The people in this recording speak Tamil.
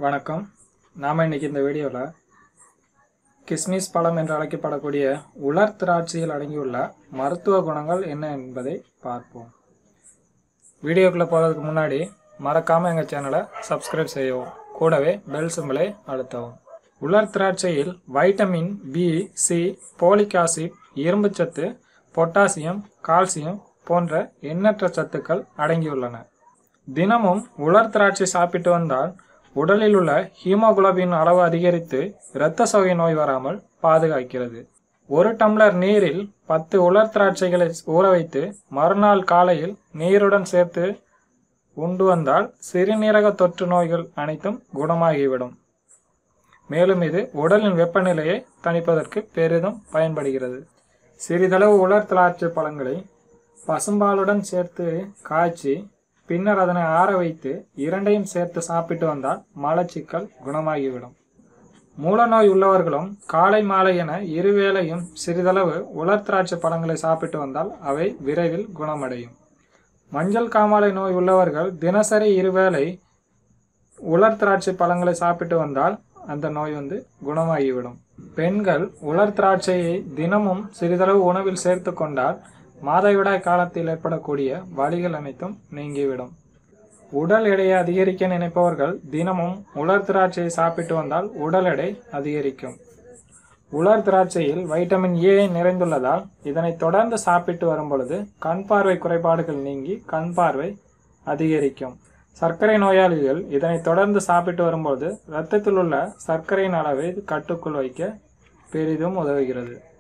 வணக்கம் நாம் இன்னைக்கு இந்த வீடியோவில் கிஸ்மிஸ் பழம் என்று அழைக்கப்படக்கூடிய உலர் திராட்சையில் அடங்கியுள்ள மருத்துவ குணங்கள் என்ன என்பதை பார்ப்போம் வீடியோக்குள்ளே போகிறதுக்கு முன்னாடி மறக்காமல் எங்கள் சேனலை சப்ஸ்கிரைப் செய்யவும் கூடவே பெல் சிம்பிளை அழுத்தவும் உலர் திராட்சையில் vitamin B C folic acid இரும்புச்சத்து பொட்டாசியம் கால்சியம் போன்ற எண்ணற்ற சத்துக்கள் அடங்கியுள்ளன தினமும் உலர் திராட்சை சாப்பிட்டு வந்தால் உடலில் உள்ள ஹீமோகுளோபின் அளவு அதிகரித்து இரத்த சோகை நோய் வராமல் பாதுகாக்கிறது ஒரு டம்ளர் நீரில் பத்து உலர் திராட்சைகளை ஊற வைத்து மறுநாள் காலையில் நீருடன் சேர்த்து உண்டு வந்தால் சிறுநீரக தொற்று நோய்கள் அனைத்தும் குணமாகிவிடும் மேலும் இது உடலின் வெப்பநிலையை தணிப்பதற்கு பெரிதும் பயன்படுகிறது சிறிதளவு உலர் திராட்சை பழங்களை பசும்பாலுடன் சேர்த்து காய்ச்சி பின்னர் அதனை ஆற வைத்து இரண்டையும் சேர்த்து சாப்பிட்டு வந்தால் மலச்சிக்கல் குணமாகிவிடும் மூலநோய் உள்ளவர்களும் காலை மாலை என இருவேளையும் சிறிதளவு உலர் திராட்சை பழங்களை சாப்பிட்டு வந்தால் அவை விரைவில் குணமடையும் மஞ்சள் காமாலை நோய் உள்ளவர்கள் தினசரி இருவேளை உலர் திராட்சை பழங்களை சாப்பிட்டு வந்தால் அந்த நோய் வந்து குணமாகிவிடும் பெண்கள் உலர் திராட்சையை தினமும் சிறிதளவு உணவில் சேர்த்து கொண்டால் மாதவிடாய் காலத்தில் ஏற்படக்கூடிய வலிகள் அனைத்தும் நீங்கிவிடும் உடல் எடையை அதிகரிக்க நினைப்பவர்கள் தினமும் உலர் திராட்சையை சாப்பிட்டு வந்தால் உடல் எடை அதிகரிக்கும் உலர் திராட்சையில் வைட்டமின் ஏ நிறைந்துள்ளதால் இதனை தொடர்ந்து சாப்பிட்டு வரும் பொழுது கண் பார்வை குறைபாடுகள் நீங்கி கண் பார்வை அதிகரிக்கும் சர்க்கரை நோயாளிகள் இதனை தொடர்ந்து சாப்பிட்டு வரும்போது இரத்தத்தில் உள்ள சர்க்கரையின் அளவை கட்டுக்குள் வைக்க பெரிதும் உதவுகிறது